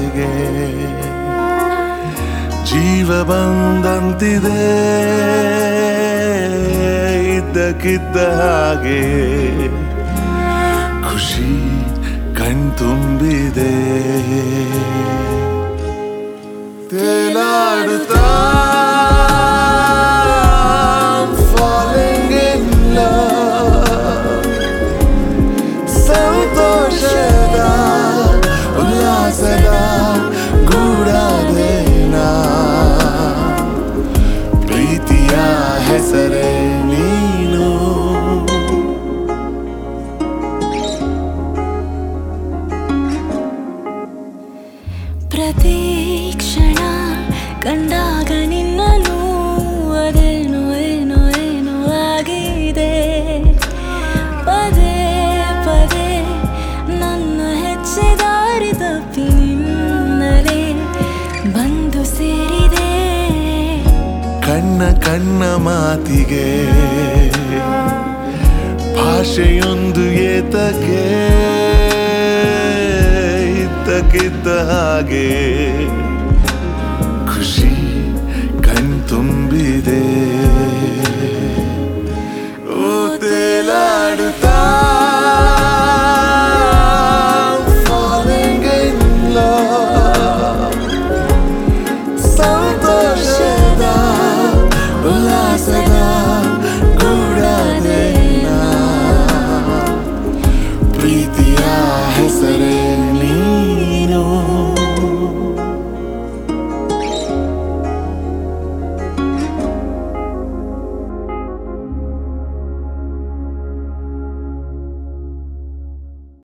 ಮಾತಿಗೆ ಜೀವ ಬಂದಂತಿದೆ ಇದ್ದಕ್ಕಿದ್ದ ಹಾಗೆ ಖುಷಿ ಕಣ್ತುಂಬಿದೆ ತೇಲಾಡುತ್ತಾ falling in love ಸಂತೋಷದ ಉಲ್ಲಾಸದ ಗೂಡಾದೇನ ಪ್ರೀತಿಯ ಹೆಸರೇ ನೀನು ಪ್ರತಿ ಕ್ಷಣ ಕಂಡಾಗ ನಿನ್ನನು ಅದೇನೋ ಏನೋ ಏನೋ ಆಗಿದೆ ಪದೇ ಪದೇ ನನ್ನ ಹೆಜ್ಜೆ ದಾರಿ ತಪ್ಪಿ ನಿನ್ನಲೇ ಬಂದು ಸೇರಿದೆ ಕಣ್ಣ ಕಣ್ಣ ಮಾತಿಗೆ ಭಾಷೆಯೊಂದು ಏತಕ್ಕೆ ಇದ್ದಕ್ಕಿದ್ದ ಹಾಗೆ ಖುಷಿ ಕಣ್ತುಂಬಿದೆ ಓ ತೇಲಾಡುತ್ತಾ falling in love ಸಂತೋಷದ ಉಲ್ಲಾಸದ ಗೂಡಾದೇನ ಪ್ರೀತಿಯ ಹೆಸರೇ